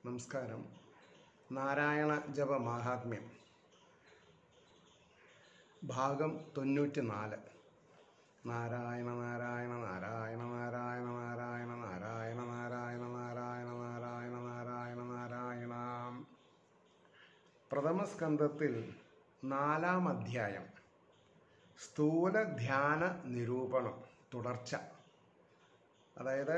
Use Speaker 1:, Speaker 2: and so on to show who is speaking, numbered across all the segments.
Speaker 1: നമസ്കാരം നാരായണ ജപ മാഹാത്മ്യം ഭാഗം തൊണ്ണൂറ്റി നാല് നാരായണ നാരായണ നാരായണ നാരായണ നാരായണ നാരായണ നാരായണ നാരായണ നാരായണ നാരായണ നാരായണ പ്രഥമ സ്കന്ധത്തിൽ നാലാം അധ്യായം സ്ഥൂല ധ്യാന നിരൂപണം തുടർച്ച അതായത്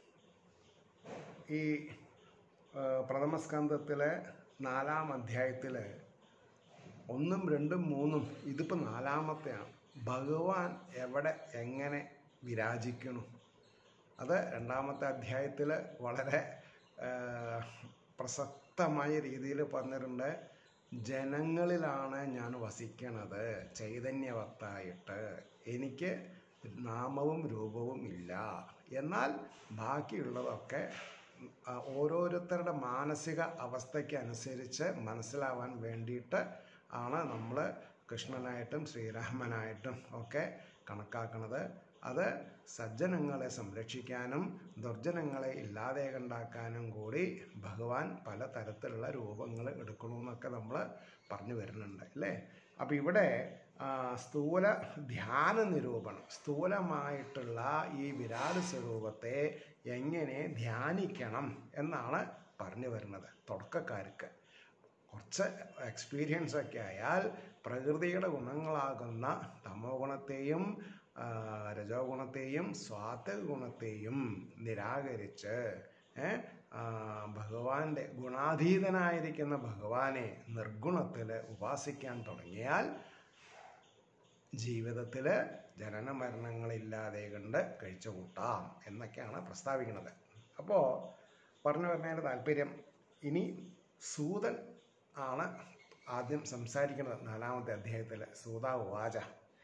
Speaker 1: ഈ ആ, പ്രഥമ സ്കന്ധത്തിലെ നാലാം അധ്യായത്തിൽ ഒന്നും രണ്ടും മൂന്നും ഇതിപ്പോൾ നാലാമത്തെയാണ് ഭഗവാൻ എവിടെ എങ്ങനെ വിരാജിക്കണം അത് രണ്ടാമത്തെ അധ്യായത്തിൽ വളരെ ആ, പ്രസക്തമായ രീതിയിൽ പറഞ്ഞിട്ടുണ്ട് ജനങ്ങളിലാണ് ഞാൻ വസിക്കണത് ചൈതന്യവത്തായിട്ട് എനിക്ക് നാമവും രൂപവും ഇല്ല എന്നാൽ ബാക്കിയുള്ളതൊക്കെ ആ, ഓരോരുത്തരുടെ മാനസിക അവസ്ഥയ്ക്ക് അനുസരിച്ച് മനസ്സിലാവാൻ വേണ്ടിയിട്ട് ആണ് നമ്മൾ കൃഷ്ണനായിട്ടും ശ്രീരാമനായിട്ടും ഒക്കെ കണക്കാക്കുന്നത് അത് സജ്ജനങ്ങളെ സംരക്ഷിക്കാനും ദുർജനങ്ങളെ ഇല്ലാതെ കണ്ടാക്കാനും കൂടി ഭഗവാൻ പല തരത്തിലുള്ള രൂപങ്ങൾ എടുക്കണമെന്നൊക്കെ നമ്മൾ പറഞ്ഞു വരുന്നുണ്ട് അല്ലേ അപ്പം ഇവിടെ ആ, സ്ഥൂല ധ്യാന നിരൂപണം സ്ഥൂലമായിട്ടുള്ള ഈ വിരാട് സ്വരൂപത്തെ എങ്ങനെ ധ്യാനിക്കണം എന്നാണ് പറഞ്ഞു വരുന്നത് തുടക്കക്കാർക്ക് കുറച്ച് എക്സ്പീരിയൻസ് ഒക്കെ ആയാൽ പ്രകൃതിയുടെ ഗുണങ്ങളാകുന്ന തമോ ഗുണത്തെയും ആ, രജോ ഗുണത്തെയും സ്വാത്വിക ഗുണത്തെയും നിരാകരിച്ച് ഏ, ആ, ഭഗവാന്റെ ഗുണാതീതനായിരിക്കുന്ന ഭഗവാനെ നിർഗുണത്തിൽ ഉപാസിക്കാൻ തുടങ്ങിയാൽ ജീവിതത്തിൽ ജനന മരണങ്ങളില്ലാതെ കണ്ട് കഴിച്ചു കൂട്ടാം എന്നൊക്കെയാണ് പ്രസ്താവിക്കുന്നത് അപ്പോൾ പറഞ്ഞു വരുന്നതിൻ്റെ താല്പര്യം ഇനി സൂതൻ ആണ് ആദ്യം സംസാരിക്കുന്നത് നാലാമത്തെ അധ്യായത്തിൽ സൂത ഉവാച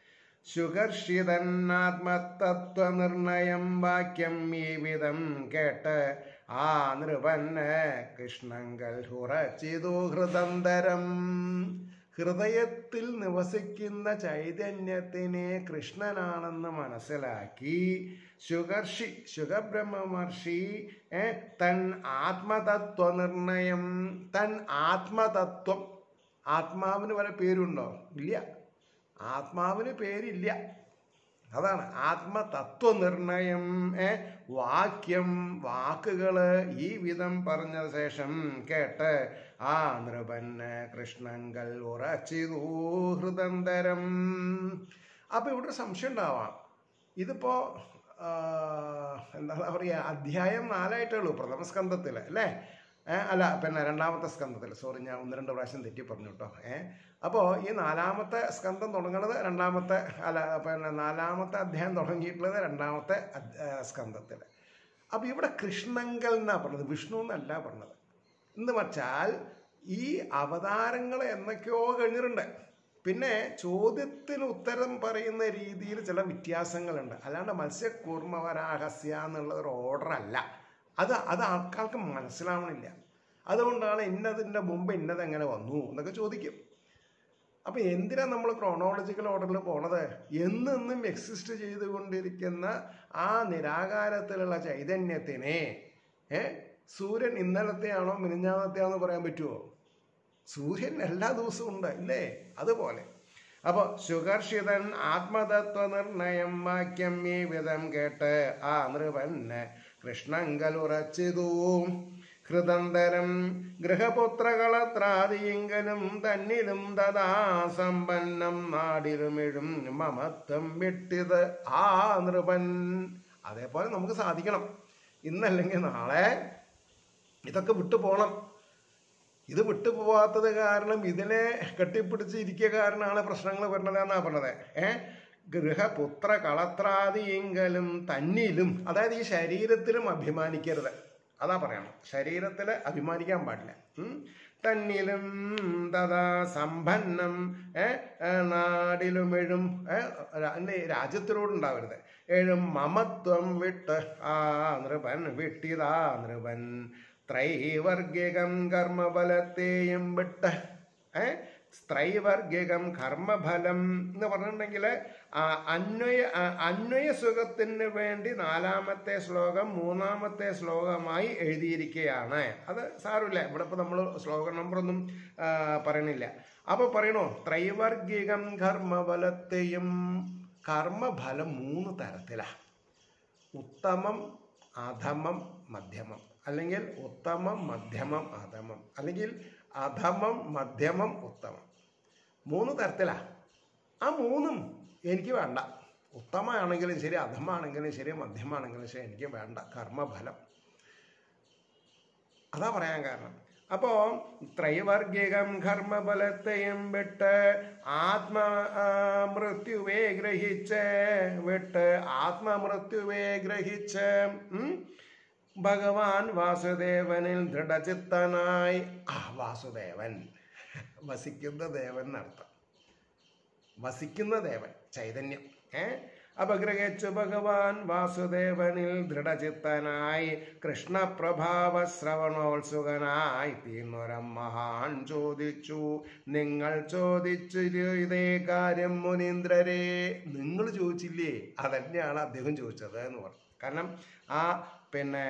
Speaker 1: ശുഗർഷിതന്നാത്മതത്വനിർണയം വാക്യം ഈ വിധം കേട്ട് ആ നൃപന് കൃഷ്ണങ്കൽ ഹുറച്ചിതു ഹൃദന്തരം ഹൃദയത്തിൽ നിവസിക്കുന്ന ചൈതന്യത്തിനെ കൃഷ്ണനാണെന്ന് മനസ്സിലാക്കി ശുഗർഷി ശുഗബ്രഹ്മർഷി ഏ, തൻ ആത്മതത്വ നിർണയം തൻ ആത്മതത്വം ആത്മാവിന് വല്ല പേരുണ്ടോ ഇല്ല ആത്മാവിന് പേരില്ല അതാണ് ആത്മതത്വ നിർണയം ഏ വാക്യം വാക്കുകള് ഈ വിധം പറഞ്ഞ ശേഷം കേട്ട് ആ നൃപന് കൃഷ്ണങ്കൽ ഉറച്ചിതൂ ഹൃദന്തരം അപ്പൊ ഇവിടെ ഒരു സംശയം ഉണ്ടാവാം ഇതിപ്പോ ആ, എന്താ പറയുക അധ്യായം നാലായിട്ടേ ഉള്ളൂ പ്രഥമ സ്കന്ധത്തിൽ അല്ലേ ഏ, അല്ല പിന്നെ രണ്ടാമത്തെ സ്കന്ധത്തിൽ സോറി ഞാൻ ഒന്ന് രണ്ട് പ്രാവശ്യം തെറ്റി പറഞ്ഞു കേട്ടോ ഏ അപ്പോൾ ഈ നാലാമത്തെ സ്കന്ധം തുടങ്ങുന്നത് രണ്ടാമത്തെ അല്ല പിന്നെ നാലാമത്തെ അധ്യായം തുടങ്ങിയിട്ടുള്ളത് രണ്ടാമത്തെ സ്കന്ധത്തിൽ അപ്പോൾ ഇവിടെ കൃഷ്ണങ്കൽ എന്നാ പറഞ്ഞത് വിഷ്ണു എന്നല്ല പറഞ്ഞത് എന്ന് വച്ചാൽ ഈ അവതാരങ്ങൾ എന്നൊക്കെയോ കഴിഞ്ഞിട്ടുണ്ട് പിന്നെ ചോദ്യത്തിന് ഉത്തരം പറയുന്ന രീതിയിൽ ചില വ്യത്യാസങ്ങളുണ്ട് അല്ലാണ്ട് മത്സ്യകൂർമ്മവരാഹസ്യ എന്നുള്ള ഒരു ഓർഡർ അല്ല അത് അത് ആൾക്കാർക്ക് മനസ്സിലാവണില്ല അതുകൊണ്ടാണ് ഇന്നതിൻ്റെ മുമ്പ് ഇന്നത് എങ്ങനെ വന്നു എന്നൊക്കെ ചോദിക്കും അപ്പം എന്തിനാ നമ്മൾ ക്രോണോളജിക്കൽ ഓർഡറിൽ പോണത് എന്നെന്നും എക്സിസ്റ്റ് ചെയ്തുകൊണ്ടിരിക്കുന്ന ആ നിരാകാരത്തിലുള്ള ചൈതന്യത്തിനെ ഏ സൂര്യൻ ഇന്നലത്തെയാണോ മിനിഞ്ഞാന്നത്തെയാണോ പറയാൻ പറ്റുമോ സൂര്യൻ എല്ലാ ദിവസവും ഉണ്ട് ഇല്ലേ അതുപോലെ അപ്പോൾ സുകർഷിതൻ ആത്മതത്വ നിർണയം വാക്യം ഈ വിധം കേട്ട് ആ നൃപന് കൃഷ്ണങ്കലുറച്ചിതൂ ഹൃദന്തരം ഗൃഹപുത്രകളത്രാദിയെങ്കിലും തന്നിലും തഥാ സമ്പന്നം നാടിലുമിഴും മമത്വം വിട്ടിത് ആ നൃപൻ അതേപോലെ നമുക്ക് സാധിക്കണം ഇന്നല്ലെങ്കിൽ നാളെ ഇതൊക്കെ വിട്ടു പോണം ഇത് വിട്ടുപോകാത്തത് കാരണം ഇതിനെ കെട്ടിപ്പിടിച്ച് ഇരിക്കുക കാരണമാണ് പ്രശ്നങ്ങൾ വരുന്നത് എന്നാ പറഞ്ഞത് ഏ ഗൃഹപുത്ര കളത്രാദിയെങ്കിലും തന്നിലും അതായത് ഈ ശരീരത്തിലും അഭിമാനിക്കരുത് അതാ പറയണം ശരീരത്തിൽ അഭിമാനിക്കാൻ പാടില്ല ഉം. തന്നിലും തഥാ സമ്പന്നം ഏ ഏ, നാടിലും എഴും ഏ, രാ- ഇനി രാജ്യത്തിനോടുണ്ടാവരുത് എഴും മമത്വം വിട്ട് ആ നൃപൻ വിട്ടിതാ നൃപൻ ത്രൈവർഗികം കർമ്മബലത്തെയും വിട്ട് ഏ സ്ത്രൈവർഗികം കർമ്മഫലം എന്ന് പറഞ്ഞിട്ടുണ്ടെങ്കിൽ അന്വയ ആ, അന്വയ സുഖത്തിന് വേണ്ടി നാലാമത്തെ ശ്ലോകം മൂന്നാമത്തെ ശ്ലോകമായി എഴുതിയിരിക്കുകയാണ് അത് സാരമില്ല ഇവിടെ ഇപ്പൊ നമ്മൾ ശ്ലോക നമ്പറൊന്നും ആ, പറയണില്ല അപ്പൊ പറയണോ ത്രൈവർഗികം കർമ്മഫലത്തെയും കർമ്മഫലം മൂന്ന് തരത്തിലാണ് ഉത്തമം അധമം മധ്യമം അല്ലെങ്കിൽ ഉത്തമം മധ്യമം അധമം അല്ലെങ്കിൽ അധമം മധ്യമം ഉത്തമം മൂന്ന് തരത്തിലാ ആ മൂന്നും എനിക്ക് വേണ്ട ഉത്തമമാണെങ്കിലും ശരി അധമാണെങ്കിലും ശരി മധ്യമാണെങ്കിലും ശരി എനിക്ക് വേണ്ട കർമ്മഫലം അതാ പറയാൻ കാരണം അപ്പോ ത്രൈവർഗികം കർമ്മഫലത്തെയും വിട്ട് ആത്മ ആ, മൃത്യുവേ ഗ്രഹിച്ച് വിട്ട് ആത്മമൃത്യുവേ ഗ്രഹിച്ച് ഉം, ഭഗവാൻ വാസുദേവനിൽ ദൃഢചിത്തനായി ആ വാസുദേവൻ വസിക്കുന്ന ദേവൻ എന്നർത്ഥം വസിക്കുന്ന ദേവൻ ചൈതന്യം ഏ അപഗ്രഹിച്ചു ഭഗവാൻ വാസുദേവനിൽ ദൃഢചിത്തനായി കൃഷ്ണപ്രഭാവ ശ്രവണോത്സുകനായി തീർന്നൊരം മഹാൻ ചോദിച്ചു നിങ്ങൾ ചോദിച്ചു ഇതേ കാര്യം മുനീന്ദ്രരെ നിങ്ങൾ ചോദിച്ചില്ലേ അതന്നെയാണ് അദ്ദേഹം ചോദിച്ചത് എന്ന് പറഞ്ഞു കാരണം ആ പിന്നെ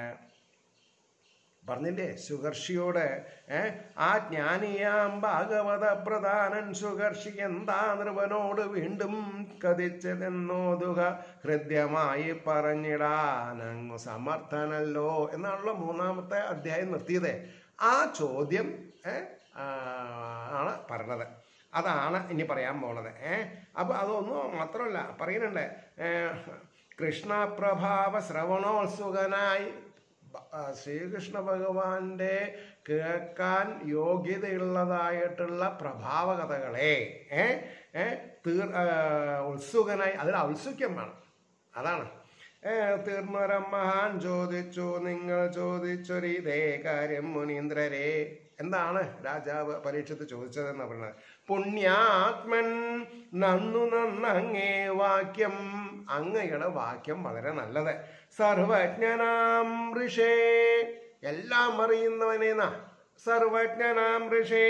Speaker 1: പറഞ്ഞില്ലേ സുഹർഷിയോട് ഏ ആ ജ്ഞാനിയാം ഭാഗവത പ്രധാനൻ സുഹർഷി എന്താ നൃപനോട് വീണ്ടും കഥിച്ചതെന്നോതുക ഹൃദ്യമായി പറഞ്ഞിടാനങ്ങു സമർത്ഥനല്ലോ എന്നാണല്ലോ മൂന്നാമത്തെ അധ്യായം നിർത്തിയത് ആ ചോദ്യം ഏ, ആ, ആണ് പറഞ്ഞത് അതാണ് ഇനി പറയാൻ പോണത് ഏ അപ്പൊ അതൊന്നും മാത്രമല്ല പറയുന്നുണ്ട് ഏ, കൃഷ്ണപ്രഭാവ ശ്രവണോത്സുകനായി ബ- ആ, ശ്രീകൃഷ്ണ ഭഗവാന്റെ കേൾക്കാൻ യോഗ്യതയുള്ളതായിട്ടുള്ള പ്രഭാവ കഥകളെ ഏ ഏ തീർ ആ, ഉത്സുകനായി അതിൽ ഔത്സുക്യം വേണം അതാണ് ഏ, തീർന്നൊരം മഹാൻ ചോദിച്ചു നിങ്ങൾ ചോദിച്ചൊരിതേ കാര്യം മുനീന്ദ്രരെ എന്താണ് രാജാവ് പരീക്ഷത്ത് ചോദിച്ചതെന്ന് പറയുന്നത് പുണ്യാത്മൻ നന്നു നന്നങ്ങേ വാക്യം അങ്ങയുടെ വാക്യം വളരെ നല്ലത് സർവജ്ഞനാം ഋഷേ എല്ലാം അറിയുന്നവനേന്നാ സർവജ്ഞനാം ഋഷേ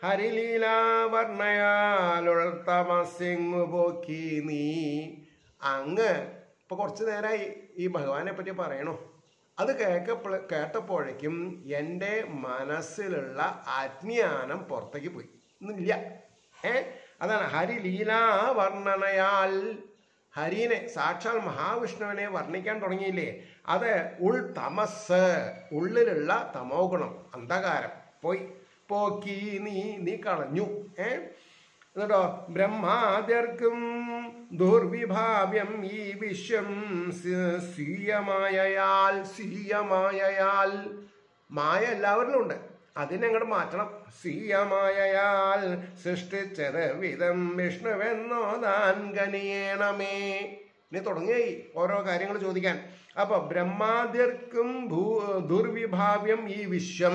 Speaker 1: ഹരിലീലാവർണ്ണയാലുൾ തമസിങ്ങു പോക്കി നീ അങ്ങ് ഇപ്പൊ കുറച്ചു നേരമായി ഈ ഭഗവാനെ പറ്റി പറയണു അത് കേൾക്കപ്പോൾ കേട്ടപ്പോഴേക്കും എൻ്റെ മനസ്സിലുള്ള അജ്ഞാനം പുറത്തേക്ക് പോയി ഇന്നില്ല ഏ അതാണ് ഹരിലീലാ വർണ്ണനയാൽ ഹരിനെ സാക്ഷാൽ മഹാവിഷ്ണുവിനെ വർണ്ണിക്കാൻ തുടങ്ങിയില്ലേ അത് ഉൾ തമസ് ഉള്ളിലുള്ള തമോ ഗുണം അന്ധകാരം പോയി പോക്കി നീ നീ കളഞ്ഞു ഏ എന്നിട്ടോ ബ്രഹ്മാദ്യർക്കും ദുർവിഭാവ്യം ഈ വിശ്വം സ- സ്വീയമായയാൽ സ്വീയമായയാൽ മായ എല്ലാവരിലും ഉണ്ട് അതിനെ അങ്ങോട്ട് മാറ്റണം സ്വീയമായയാൽ സൃഷ്ടിച്ചത് വിധം വിഷ്ണുവെന്നോ താൻ ഗനിയേണമേ ഇനി തുടങ്ങിയായി ഓരോ കാര്യങ്ങൾ ചോദിക്കാൻ അപ്പൊ ബ്രഹ്മാദ്യർക്കും ഭൂ ദുർവിഭാവ്യം ഈ വിശ്വം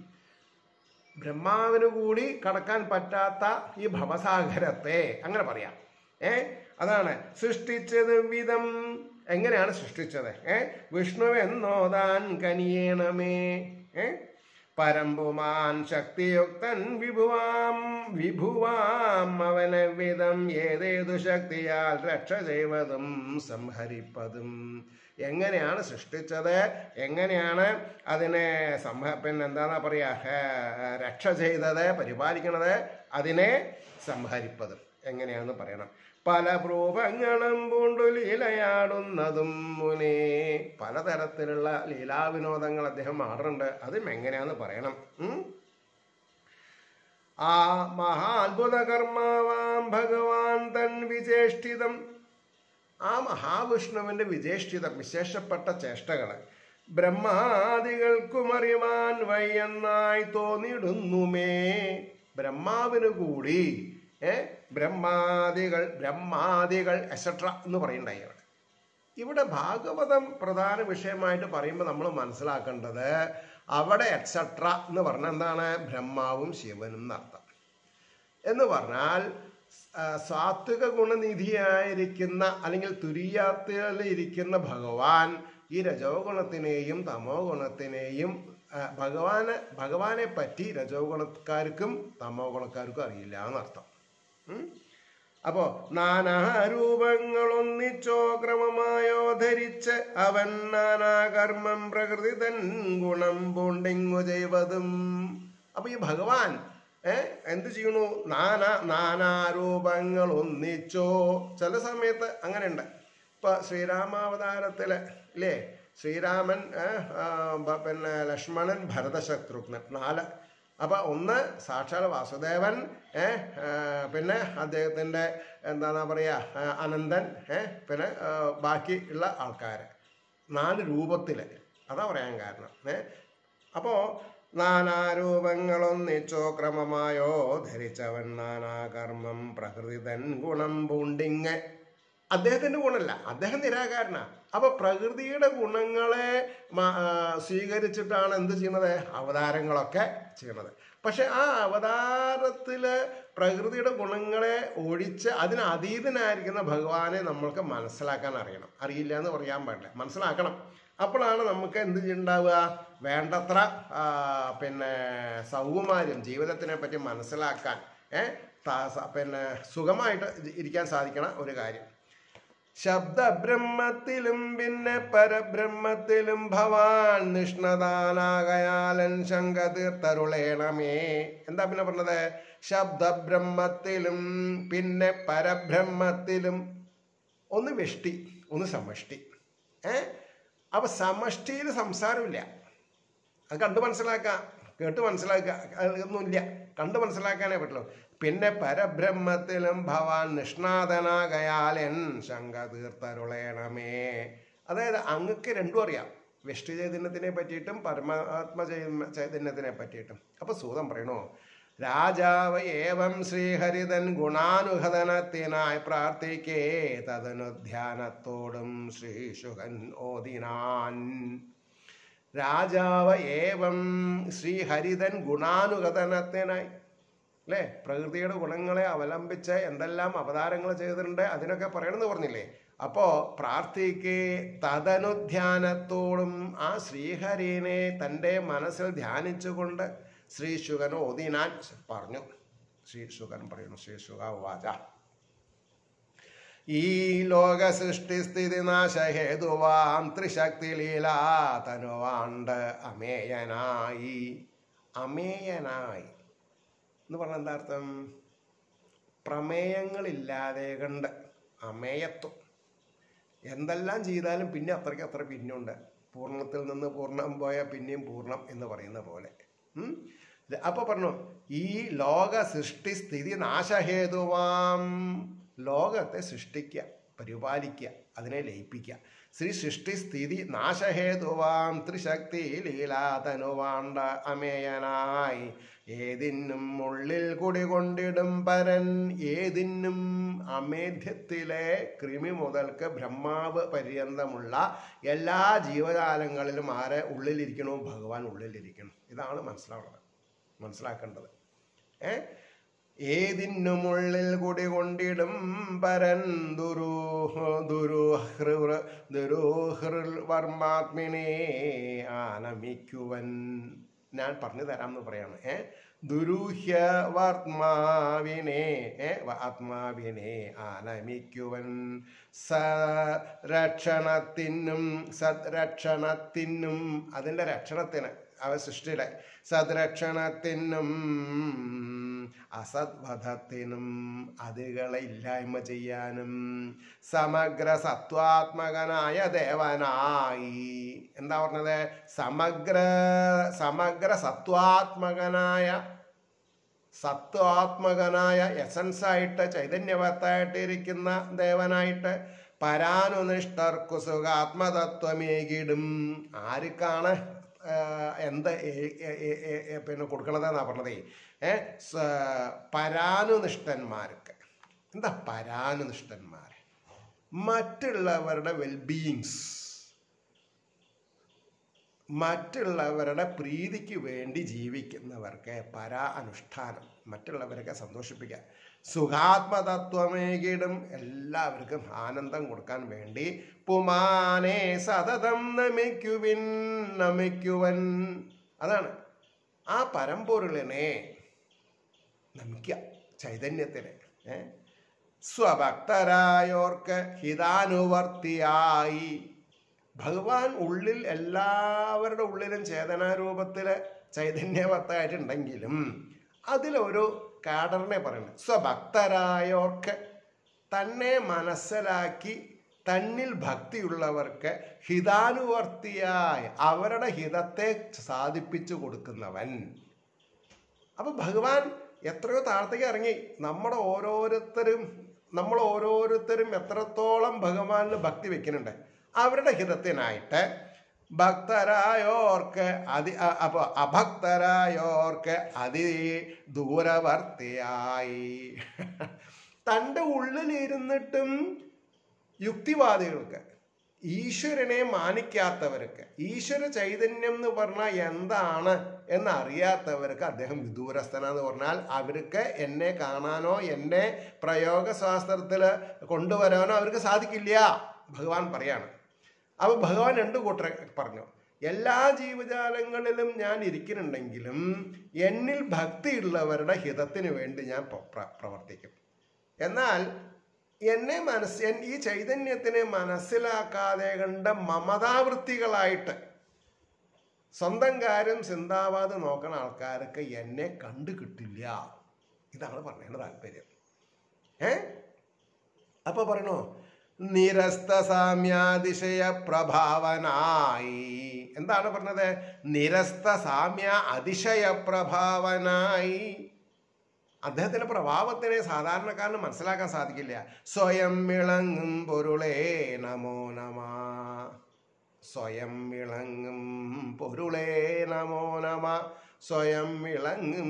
Speaker 1: ബ്രഹ്മാവിന് കൂടി കടക്കാൻ പറ്റാത്ത ഈ ഭവസാഗരത്തെ അങ്ങനെ പറയാം ഏ അതാണ് സൃഷ്ടിച്ചത് വിധം എങ്ങനെയാണ് സൃഷ്ടിച്ചത് ഏ വിഷ്ണുവെന്നോതാൻ കനിയേണമേ ഏ പരമ്പുമാൻ ശക്തിയുക്തൻ വിഭുവാം വിഭുവാം അവനെ വിധം ഏതേതു ശക്തിയാൽ രക്ഷ ചെയ്വതും സംഹരിപ്പതും എങ്ങനെയാണ് സൃഷ്ടിച്ചത് എങ്ങനെയാണ് അതിനെ സംഹ പിന്നെ എന്താന്നാ പറയാ ഏ, രക്ഷ ചെയ്തത് പരിപാലിക്കണത് അതിനെ സംഹരിപ്പതും എങ്ങനെയാണെന്ന് പറയണം പല രൂപങ്ങളും പൂണ്ടു ലീലയാടുന്നതും മുനേ പലതരത്തിലുള്ള ലീലാവിനോദങ്ങൾ അദ്ദേഹം ആടുന്നുണ്ട് അതും എങ്ങനെയാന്ന് പറയണം ഉം? ആ മഹാത്ഭുത കർമാവാം ഭഗവാൻ തൻ വിചേഷ്ടിതം ആ മഹാവിഷ്ണുവിന്റെ വിചേഷ്ടിതം വിശേഷപ്പെട്ട ചേഷ്ടകള് ബ്രഹ്മാദികൾക്കും അറിവാൻ വയ്യെന്നായി തോന്നിയിടുന്നുമേ ബ്രഹ്മാവിന് കൂടി ഏ ബ്രഹ്മാദികൾ ബ്രഹ്മാദികൾ എസട്ര എന്ന് പറയണ്ടായി അവിടെ ഇവിടെ ഭാഗവതം പ്രധാന വിഷയമായിട്ട് പറയുമ്പോൾ നമ്മൾ മനസ്സിലാക്കേണ്ടത് അവിടെ എക്സട്ര എന്ന് പറഞ്ഞാൽ എന്താണ് ബ്രഹ്മാവും ശിവനും എന്നർത്ഥം എന്ന് പറഞ്ഞാൽ ആ, സാത്വിക ഗുണനിധിയായിരിക്കുന്ന അല്ലെങ്കിൽ തുരിയാത്തിലിരിക്കുന്ന ഭഗവാൻ ഈ രജോ ഗുണത്തിനെയും തമോ ഗുണത്തിനെയും ആ, ഭഗവാന് ഭഗവാനെ പറ്റി രജോ ഗുണക്കാർക്കും തമോ ഗുണക്കാർക്കും അറിയില്ല എന്നർത്ഥം ഉം? അപ്പോ നാനാരൂപങ്ങളൊന്നിച്ചോ ക്രമമായോ ധരിച്ച് അവൻ നാനാകർമ്മം പ്രകൃതി തൻ ഗുണം പൂണ്ടിങ്ങു ചെയ്വതും അപ്പൊ ഈ ഭഗവാൻ ഏ എന്ത് ചെയ്യണു നാനാ നാനാരൂപങ്ങൾ ഒന്നിച്ചോ ചില സമയത്ത് അങ്ങനെ ഉണ്ട് ഇപ്പൊ ശ്രീരാമാവതാരത്തില് ഇല്ലേ ശ്രീരാമൻ ഏ, ആ, ബ- പിന്നെ ലക്ഷ്മണൻ ഭരതശത്രുഘ്നൻ നാല് അപ്പൊ ഒന്ന് സാക്ഷാൽ വാസുദേവൻ ഏ ആ, പിന്നെ അദ്ദേഹത്തിന്റെ എന്താ പറയാ ആ, അനന്തൻ ഏ പിന്നെ ആ, ബാക്കി ഉള്ള ആൾക്കാര് നാല് രൂപത്തില് അതാ പറയാൻ കാരണം ഏ അപ്പോ നാനാരൂപങ്ങളൊന്നിച്ചോ ക്രമമായോ ധരിച്ചവൻ നാനാകർമ്മം പ്രകൃതിതൻ ഗുണം പൂണ്ടിങ് അദ്ദേഹത്തിന്റെ ഗുണമല്ല അദ്ദേഹം നിരാകാരനാ അപ്പൊ പ്രകൃതിയുടെ ഗുണങ്ങളെ മ- ആ, സ്വീകരിച്ചിട്ടാണ് എന്ത് ചെയ്യുന്നത് അവതാരങ്ങളൊക്കെ ചെയ്യുന്നത് പക്ഷെ ആ അവതാരത്തില് പ്രകൃതിയുടെ ഗുണങ്ങളെ ഒഴിച്ച് അതിന് അതീതനായിരിക്കുന്ന ഭഗവാനെ നമ്മൾക്ക് മനസ്സിലാക്കാൻ അറിയണം അറിയില്ല എന്ന് പറയാൻ പാടില്ല മനസ്സിലാക്കണം അപ്പോഴാണ് നമുക്ക് എന്ത് ഉണ്ടാവുക വേണ്ടത്ര ആ, പിന്നെ സൗകുമാര്യം ജീവിതത്തിനെ പറ്റി മനസ്സിലാക്കാൻ ഏ ത- സ- പിന്നെ സുഖമായിട്ട് ഇരിക്കാൻ സാധിക്കണ ഒരു കാര്യം ശബ്ദബ്രഹ്മത്തിലും പിന്നെ പരബ്രഹ്മത്തിലും ഭവാൻ നിഷ്ണതാനാകയാലൻ ശങ്ക തീർത്തരുളേണമേ എന്താ പിന്നെ പറഞ്ഞത് ശബ്ദബ്രഹ്മത്തിലും പിന്നെ പരബ്രഹ്മത്തിലും ഒന്ന് വെഷ്ടി ഒന്ന് സമഷ്ടി ഏ അപ്പൊ സമഷ്ടിയിൽ സംസാരമില്ല അത് കണ്ടു മനസ്സിലാക്കാം കേട്ട് മനസ്സിലാക്കുക അതൊന്നുമില്ല കണ്ടു മനസ്സിലാക്കാനേ പറ്റുള്ളൂ പിന്നെ പരബ്രഹ്മത്തിലും ഭവാൻ നിഷ്ണാതനാകയാൽ എൻ ശങ്ക തീർത്തരുളേണമേ അതായത് അങ്ങക്ക് രണ്ടും അറിയാം വിഷ്ണു ചൈതന്യത്തിനെ പറ്റിയിട്ടും പരമാത്മ ചൈ- ചൈതന്യത്തിനെ പറ്റിയിട്ടും അപ്പൊ സൂതം പറയണോ രാജാവ് ഏവം ശ്രീഹരിതൻ ഗുണാനുഹതനത്തിനായി പ്രാർത്ഥിക്കേ തദനു ധ്യാനത്തോടും ശ്രീശുഖൻ ഓദിനാൻ രാജാവ് ഏവം ശ്രീഹരിതൻ ഗുണാനുഗതനത്തിനായി അല്ലേ പ്രകൃതിയുടെ ഗുണങ്ങളെ അവലംബിച്ച് എന്തെല്ലാം അവതാരങ്ങൾ ചെയ്തിട്ടുണ്ട് അതിനൊക്കെ പറയണമെന്ന് പറഞ്ഞില്ലേ അപ്പോ പ്രാർത്ഥിക്ക് തദനുധ്യാനത്തോടും ആ ശ്രീഹരിനെ തൻ്റെ മനസ്സിൽ ധ്യാനിച്ചുകൊണ്ട് ശ്രീ ശുഗൻ ഓതിനാൻ പറഞ്ഞു ശ്രീ ശുഗൻ പറയുന്നു ശ്രീ ശുഗ വാച ഈ ലോക സൃഷ്ടി സ്ഥിതി നാശഹേതുവാം ത്രിശക്തി ലീലാ തനുവാണ്ട് അമേയനായി അമേയനായി എന്ന് പറഞ്ഞ എന്താ അർത്ഥം പ്രമേയങ്ങളില്ലാതെ കണ്ട് അമേയത്വം എന്തെല്ലാം ചെയ്താലും പിന്നെ അത്രയ്ക്ക് അത്ര പിന്നുണ്ട് പൂർണ്ണത്തിൽ നിന്ന് പൂർണ്ണം പോയ പിന്നെയും പൂർണ്ണം എന്ന് പറയുന്ന പോലെ ഉം? ഇത് അപ്പൊ പറഞ്ഞു ഈ ലോക സൃഷ്ടി സ്ഥിതി നാശഹേതുവാം ലോകത്തെ സൃഷ്ടിക്കുക പരിപാലിക്കുക അതിനെ ലയിപ്പിക്കുക ശ്രീ സൃഷ്ടി സ്ഥിതി നാശഹേതുവാം ത്രിശക്തി ലീലാതനുവാണ്ട അമേയനായി ഏതിനും ഉള്ളിൽ കുടികൊണ്ടിടും പരൻ ഏതിനും അമേധ്യത്തിലെ കൃമി മുതൽക്ക് ബ്രഹ്മാവ് പര്യന്തമുള്ള എല്ലാ ജീവജാലങ്ങളിലും ആരെ ഉള്ളിലിരിക്കണോ ഭഗവാൻ ഉള്ളിലിരിക്കണം ഇതാണ് മനസ്സിലാവുന്നത് മനസ്സിലാക്കേണ്ടത് ഏ ഏതിനുമുള്ളിൽ കുടികൊണ്ടിടും പരൻ ദുരു ദുരൂഹൃ ദുരൂഹൃ വർമാത്മിനെ ആനമിക്കുവൻ ഞാൻ പറഞ്ഞു തരാമെന്ന് പറയാണ് ഏ ദുരൂഹ്യ വർമാവിനെ ഏ വ- ആത്മാവിനെ ആനമിക്കുവൻ സരക്ഷണത്തിനും സദ്രക്ഷണത്തിനും അതിൻ്റെ രക്ഷണത്തിന് അവ സൃഷ്ടിയുടെ സദ്രക്ഷണത്തിനും അസദ്വധത്തിനും അതികളെ ഇല്ലായ്മ ചെയ്യാനും സമഗ്ര സത്വാത്മകനായ ദേവനായി എന്താ പറഞ്ഞത് സമഗ്ര സമഗ്ര സത്വാത്മകനായ സത്വാത്മകനായ എസൻസ് ആയിട്ട് ചൈതന്യവത്തായിട്ട് ഇരിക്കുന്ന ദേവനായിട്ട് പരാനുനിഷ്ഠർക്കു സുഖാത്മതത്വമേകിടും ആർക്കാണ് ആ, എന്ത് ഏ- ഏ- ഏ- ഏ- ഏ- പിന്നെ കൊടുക്കണതെന്നാ പറഞ്ഞതേ ഏ സ- പരാനുനിഷ്ഠന്മാർക്ക് എന്താ പരാനുനിഷ്ഠന്മാർ മറ്റുള്ളവരുടെ വെൽബീയിങ്സ് മറ്റുള്ളവരുടെ പ്രീതിക്ക് വേണ്ടി ജീവിക്കുന്നവർക്ക് പരാ അനുഷ്ഠാനം മറ്റുള്ളവരൊക്കെ സന്തോഷിപ്പിക്കുക സുഖാത്മതത്വമേകിടും എല്ലാവർക്കും ആനന്ദം കൊടുക്കാൻ വേണ്ടി പുമാനെ സതതം നമിക്കുവിൻ നമിക്കുവൻ അതാണ് ആ പരമ്പൊരുളിനെ നമിക്കുക ചൈതന്യത്തിനെ ഏ? സ്വഭക്തരായോർക്ക് ഹിതാനുവർത്തിയായി ഭഗവാൻ ഉള്ളിൽ എല്ലാവരുടെ ഉള്ളിലും ചേതനാരൂപത്തില് ചൈതന്യവത്തായിട്ടുണ്ടെങ്കിലും അതിലൊരു കാഡറിനെ പറയുന്നത് സ്വഭക്തരായോർക്ക് തന്നെ മനസ്സിലാക്കി തന്നിൽ ഭക്തിയുള്ളവർക്ക് ഹിതാനുവർത്തിയായി അവരുടെ ഹിതത്തെ സാധിപ്പിച്ചു കൊടുക്കുന്നവൻ അപ്പൊ ഭഗവാൻ എത്രയോ താഴത്തേക്ക് ഇറങ്ങി നമ്മുടെ ഓരോരുത്തരും നമ്മൾ ഓരോരുത്തരും എത്രത്തോളം ഭഗവാനിൽ ഭക്തി വെക്കുന്നുണ്ട് അവരുടെ ഹിതത്തിനായിട്ട് ഭക്തരായോർക്ക് അതി അ- അപ്പൊ അഭക്തരായോർക്ക് അതി ദൂരവർത്തിയായി തൻ്റെ ഉള്ളിലിരുന്നിട്ടും യുക്തിവാദികൾക്ക് ഈശ്വരനെ മാനിക്കാത്തവർക്ക് ഈശ്വര ചൈതന്യം എന്ന് പറഞ്ഞാൽ എന്താണ് എന്ന് അറിയാത്തവർക്ക് അദ്ദേഹം വിദൂരസ്ഥനാന്ന് പറഞ്ഞാൽ അവർക്ക് എന്നെ കാണാനോ എന്നെ പ്രയോഗശാസ്ത്രത്തിൽ കൊണ്ടുവരാനോ അവർക്ക് സാധിക്കില്ല ഭഗവാൻ പറയാണ് അപ്പൊ ഭഗവാൻ രണ്ട് കൂട്ടർ പറഞ്ഞു എല്ലാ ജീവജാലങ്ങളിലും ഞാൻ ഇരിക്കുന്നുണ്ടെങ്കിലും എന്നിൽ ഭക്തിയുള്ളവരുടെ ഹിതത്തിന് വേണ്ടി ഞാൻ പ്ര- പ്ര- പ്രവർത്തിക്കും എന്നാൽ എന്നെ മനസ് എൻ- ഈ ചൈതന്യത്തിനെ മനസ്സിലാക്കാതെ കണ്ട മമതാവൃത്തികളായിട്ട് സ്വന്തം കാര്യം ചിന്താവാതെ നോക്കണ ആൾക്കാർക്ക് എന്നെ കണ്ടു കിട്ടില്ല ഇതാണ് പറഞ്ഞതിന്റെ താല്പര്യം ഏ അപ്പൊ പറയണോ നിരസ്ത സാമ്യാതിശയ പ്രഭാവനായി എന്താണ് പറഞ്ഞത് നിരസ്ത സാമ്യ അതിശയ പ്രഭാവനായി അദ്ദേഹത്തിന്റെ പ്രഭാവത്തിനെ സാധാരണക്കാരന് മനസ്സിലാക്കാൻ സാധിക്കില്ല സ്വയം വിളങ്ങും പൊരുളേ നമോ നമ സ്വയം വിളങ്ങും പൊരുളേ നമോ നമ സ്വയം വിളങ്ങും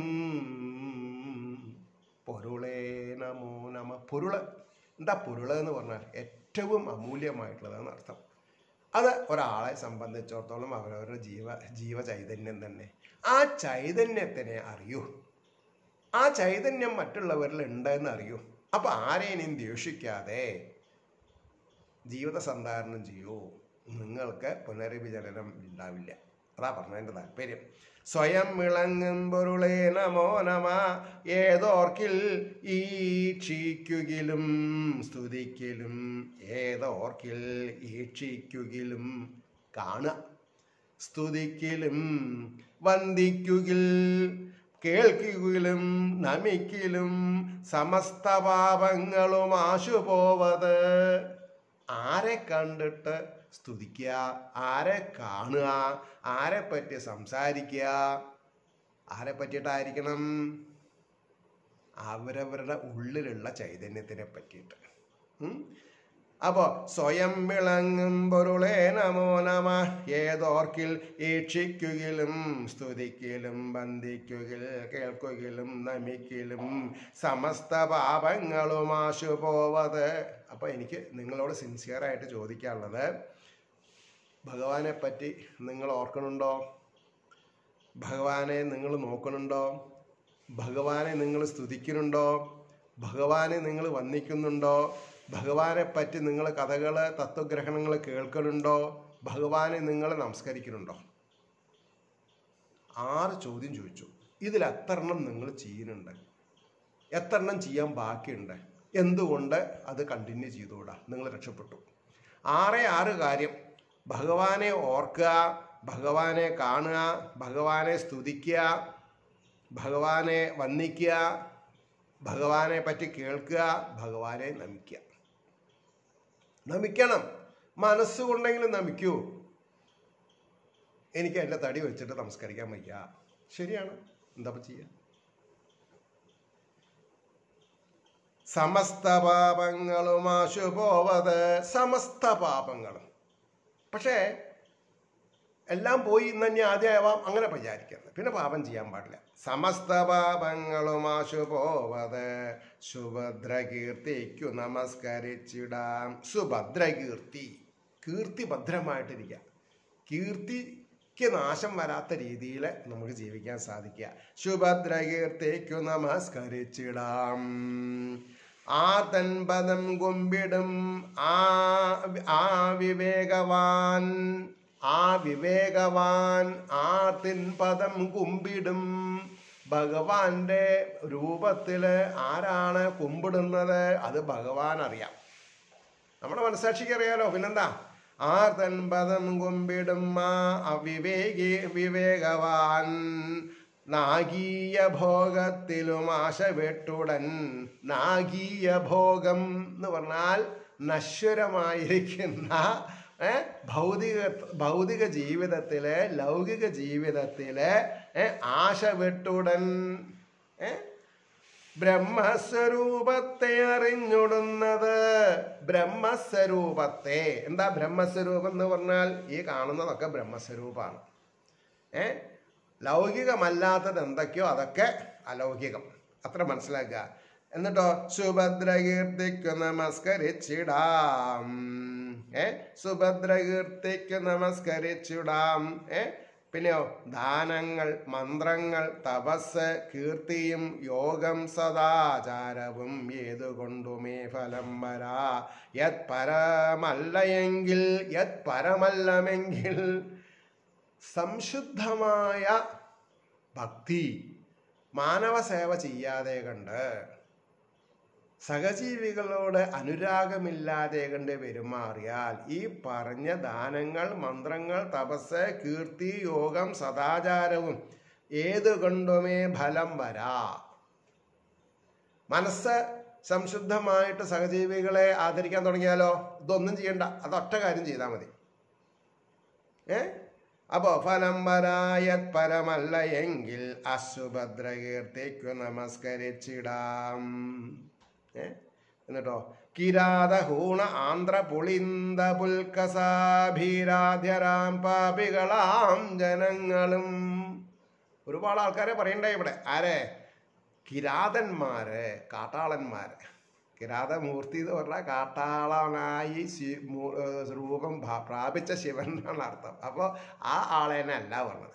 Speaker 1: പൊരുളേ നമോ നമ പൊരുള് എന്താ പൊരുള് എന്ന് പറഞ്ഞാൽ ഏറ്റവും അമൂല്യമായിട്ടുള്ളതാണ് അർത്ഥം അത് ഒരാളെ സംബന്ധിച്ചിടത്തോളം അവരവരുടെ ജീവ ജീവ ചൈതന്യം തന്നെ ആ ചൈതന്യത്തിനെ അറിയൂ ആ ചൈതന്യം മറ്റുള്ളവരിൽ ഉണ്ടെന്ന് അറിയൂ അപ്പൊ ആരെയും ദ്വേഷിക്കാതെ ജീവിത സന്ധാരണം ചെയ്യൂ നിങ്ങൾക്ക് പുനരഭിജനനം ഉണ്ടാവില്ല അതാ പറഞ്ഞതിന്റെ താല്പര്യം സ്വയം വിളങ്ങും പൊരുളേ നമോ നമ ഏതോർക്കിൽ ഈക്ഷിക്കുകിലും സ്തുതിക്കലും ഏതോർക്കിൽ ഈക്ഷിക്കുകിലും കാണുക സ്തുതിക്കലും വന്ദിക്കുകിൽ കേൾക്കുകയിലും നമിക്കലും സമസ്ത പാപങ്ങളും ആശുപോവത് ആരെ കണ്ടിട്ട് സ്തുതിക്കുക ആരെ കാണുക ആരെ പറ്റി സംസാരിക്കുക ആരെ പറ്റിയിട്ടായിരിക്കണം അവരവരുടെ ഉള്ളിലുള്ള ചൈതന്യത്തിനെ പറ്റിയിട്ട് ഉം? അപ്പോ സ്വയം വിളങ്ങും പൊരുളേ നമോ നമ ഏതോർക്കിൽ ഈക്ഷിക്കുകയിലും സ്തുതിക്കലും ബന്ധിക്കുകയിൽ കേൾക്കുകയിലും നമിക്കലും സമസ്ത പാപങ്ങളും ആശു പോവത് അപ്പൊ എനിക്ക് നിങ്ങളോട് സിൻസിയറായിട്ട് ചോദിക്കാനുള്ളത് ഭഗവാനെ പറ്റി നിങ്ങൾ ഓർക്കണുണ്ടോ ഭഗവാനെ നിങ്ങൾ നോക്കണുണ്ടോ ഭഗവാനെ നിങ്ങൾ സ്തുതിക്കുന്നുണ്ടോ ഭഗവാനെ നിങ്ങൾ വന്ദിക്കുന്നുണ്ടോ ഭഗവാനെ പറ്റി നിങ്ങൾ കഥകൾ തത്വഗ്രഹണങ്ങൾ കേൾക്കുന്നുണ്ടോ ഭഗവാനെ നിങ്ങൾ നമസ്കരിക്കുന്നുണ്ടോ ആറ് ചോദ്യം ചോദിച്ചു ഇതിൽ എത്ര എണ്ണം നിങ്ങൾ ചെയ്യുന്നുണ്ട് എത്ര എണ്ണം ചെയ്യാൻ ബാക്കിയുണ്ട് എന്തുകൊണ്ട് അത് കണ്ടിന്യൂ ചെയ്തുകൂടാ നിങ്ങൾ രക്ഷപ്പെട്ടു ആറേ ആറ് കാര്യം ഭഗവാനെ ഓർക്കുക ഭഗവാനെ കാണുക ഭഗവാനെ സ്തുതിക്കുക ഭഗവാനെ വന്ദിക്കുക ഭഗവാനെ പറ്റി കേൾക്കുക ഭഗവാനെ നമിക്കുക നമിക്കണം മനസ്സുകൊണ്ടെങ്കിലും നമിക്കൂ എനിക്ക് എൻ്റെ തടി വെച്ചിട്ട് നമസ്കരിക്കാൻ വയ്യ ശരിയാണ് എന്താ ഇപ്പൊ ചെയ്യുക സമസ്ത പാപങ്ങളും ആശുപോവത് സമസ്ത പാപങ്ങളും പക്ഷേ എല്ലാം പോയി ഇന്ന് തന്നെ ആദ്യമാവാം അങ്ങനെ വിചാരിക്കരുത് പിന്നെ പാപം ചെയ്യാൻ പാടില്ല സമസ്ത പാപങ്ങളും ആശുപോവത് സുഭദ്ര കീർത്തിക്കു നമസ്കരിച്ചിടാം സുഭദ്ര കീർത്തി കീർത്തി ഭദ്രമായിട്ടിരിക്കുക കീർത്തിക്ക് നാശം വരാത്ത രീതിയിൽ നമുക്ക് ജീവിക്കാൻ സാധിക്കുക സുഭദ്ര കീർത്തിക്കു നമസ്കരിച്ചിടാം ആ തൻപദം കുമ്പിടും ആ ആ വിവേകവാൻ ആ വിവേകവാൻ ആ തിൻപദം കുമ്പിടും ഭഗവാന്റെ രൂപത്തില് ആരാണ് കുമ്പിടുന്നത് അത് ഭഗവാൻ അറിയാം നമ്മുടെ മനസാക്ഷിക്ക് അറിയാലോ പിന്നെന്താ ആ തൻപദം കുമ്പിടും ആ അവിവേകി വിവേകവാൻ നാഗീയ ഭോഗത്തിലും ആശ വെട്ടുടൻ നാഗീയ ഭോഗം എന്ന് പറഞ്ഞാൽ നശ്വരമായിരിക്കുന്ന ഏ, ഭൗതിക ഭൗതിക ജീവിതത്തിലെ ലൗകിക ജീവിതത്തിലെ ഏ, ആശ വെട്ടുടൻ ഏ ബ്രഹ്മസ്വരൂപത്തെ അറിഞ്ഞുടുന്നത് ബ്രഹ്മസ്വരൂപത്തെ എന്താ ബ്രഹ്മസ്വരൂപം എന്ന് പറഞ്ഞാൽ ഈ കാണുന്നതൊക്കെ ബ്രഹ്മസ്വരൂപമാണ് ഏ ലൗകികമല്ലാത്തത് എന്തൊക്കെയോ അതൊക്കെ അലൗകികം അത്ര മനസ്സിലാക്കുക എന്നിട്ടോ സുഭദ്രകീർത്തിക്ക് നമസ്കരിച്ചിടാം ഏ സുഭദ്രകീർത്തിക്ക് നമസ്കരിച്ചിടാം ഏ പിന്നെയോ ദാനങ്ങൾ മന്ത്രങ്ങൾ തപസ് കീർത്തിയും യോഗം സദാചാരവും ഏതുകൊണ്ടുമേ ഫലം വരാ യത് പരമല്ലയെങ്കിൽ യത് പരമല്ലമെങ്കിൽ സംശുദ്ധമായ ഭക്തി മാനവ സേവ ചെയ്യാതെ കണ്ട് സഹജീവികളോട് അനുരാഗമില്ലാതെ കണ്ട് പെരുമാറിയാൽ ഈ പറഞ്ഞ ദാനങ്ങൾ മന്ത്രങ്ങൾ തപസ് കീർത്തി യോഗം സദാചാരവും ഏതു കൊണ്ടുമേ ഫലം വരാ മനസ്സ് സംശുദ്ധമായിട്ട് സഹജീവികളെ ആദരിക്കാൻ തുടങ്ങിയാലോ ഇതൊന്നും ചെയ്യണ്ട അതൊറ്റ കാര്യം ചെയ്താൽ മതി ഏ അപ്പോ ഫലം വരായത് പരമല്ല എങ്കിൽ അസുഭദ്രകീർത്തിക്കു നമസ്കരിച്ചിടാം ഏ എന്നിട്ടോ കിരാതഹൂണ ആന്ധ്ര പുളിന്ത പുൽക്കസാഭീരാധ്യരാം പാപികളാം ജനങ്ങളും ഒരുപാട് ആൾക്കാരെ പറയണ്ടേ ഇവിടെ ആരെ കിരാതന്മാര് കാട്ടാളന്മാര് കിരാതമൂർത്തി എന്ന് പറഞ്ഞാൽ കാട്ടാളനായി ശി- മൂ- ഏർ രൂപം ഭ- പ്രാപിച്ച ശിവൻ എന്നാണ് അർത്ഥം അപ്പോൾ ആ ആളേനെ അല്ല പറഞ്ഞത്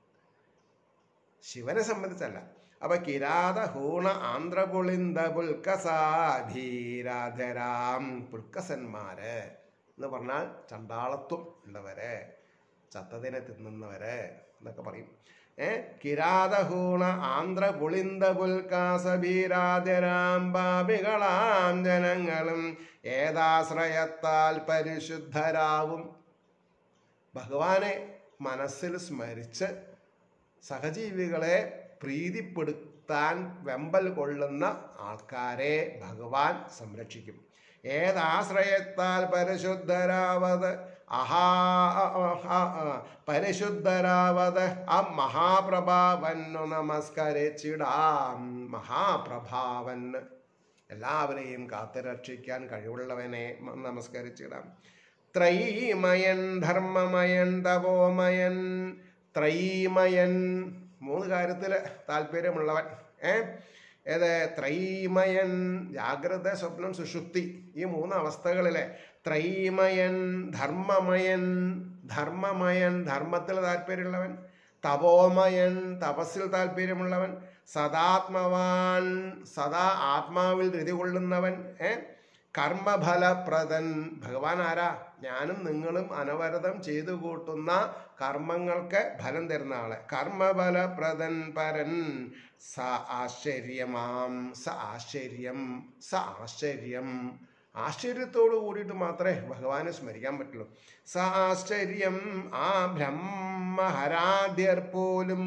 Speaker 1: ശിവനെ സംബന്ധിച്ചല്ല അപ്പൊ കിരാത ഹൂണ ആന്ധ്രപുളിന്ത പുൽക്കസാഭീരാധരാം പുൽക്കസന്മാര് എന്ന് പറഞ്ഞാൽ ചണ്ടാളത്വം ഉള്ളവരെ ചത്തതിനെ തിന്നുന്നവരെ എന്നൊക്കെ പറയും ഏ കിരാതഹൂണ ആന്ധ്ര പുളിന്ത പുൽക്കാസഭീരാധരാം പാപികളാം ജനങ്ങളും ഏതാശ്രയത്താൽ പരിശുദ്ധരാവും ഭഗവാനെ മനസ്സിൽ സ്മരിച്ച് സഹജീവികളെ പ്രീതിപ്പെടുത്താൻ വെമ്പൽ കൊള്ളുന്ന ആൾക്കാരെ ഭഗവാൻ സംരക്ഷിക്കും ഏതാശ്രയത്താൽ പരിശുദ്ധരാവത് അഹാ പരിശുദ്ധരാവത് ആ മഹാപ്രഭാവന്നു നമസ്കരിച്ചിടാം മഹാപ്രഭാവന് എല്ലാവരെയും കാത്തുരക്ഷിക്കാൻ കഴിവുള്ളവനെ മ- നമസ്കരിച്ചിടാം ത്രയീമയൻ ധർമ്മമയൻ തപോമയൻ ത്രയീമയൻ മൂന്ന് കാര്യത്തിൽ താല്പര്യമുള്ളവൻ ഏ ഏത് ത്രൈമയൻ ജാഗ്രത സ്വപ്നം സുഷുപ്തി ഈ മൂന്ന് അവസ്ഥകളിലെ ത്രൈമയൻ ധർമ്മമയൻ ധർമ്മമയൻ ധർമ്മത്തിൽ താല്പര്യമുള്ളവൻ തപോമയൻ തപസ്സിൽ താല്പര്യമുള്ളവൻ സദാത്മവാൻ സദാ ആത്മാവിൽ രതി കൊള്ളുന്നവൻ ഏ കർമ്മഫലപ്രദൻ ഭഗവാൻ ആരാ ഞാനും നിങ്ങളും അനവരതം ചെയ്തു കൂട്ടുന്ന കർമ്മങ്ങൾക്ക് ഫലം തരുന്ന ആള് കർമ്മഫലപ്രദൻ പരൻ സ ആശ്ചര്യമാം സ ആശ്ചര്യം സ ആശ്ചര്യം ആശ്ചര്യത്തോട് കൂടിയിട്ട് മാത്രമേ ഭഗവാനെ സ്മരിക്കാൻ പറ്റുള്ളൂ സ ആശ്ചര്യം ആ ബ്രഹ്മഹരാദ്യർ പോലും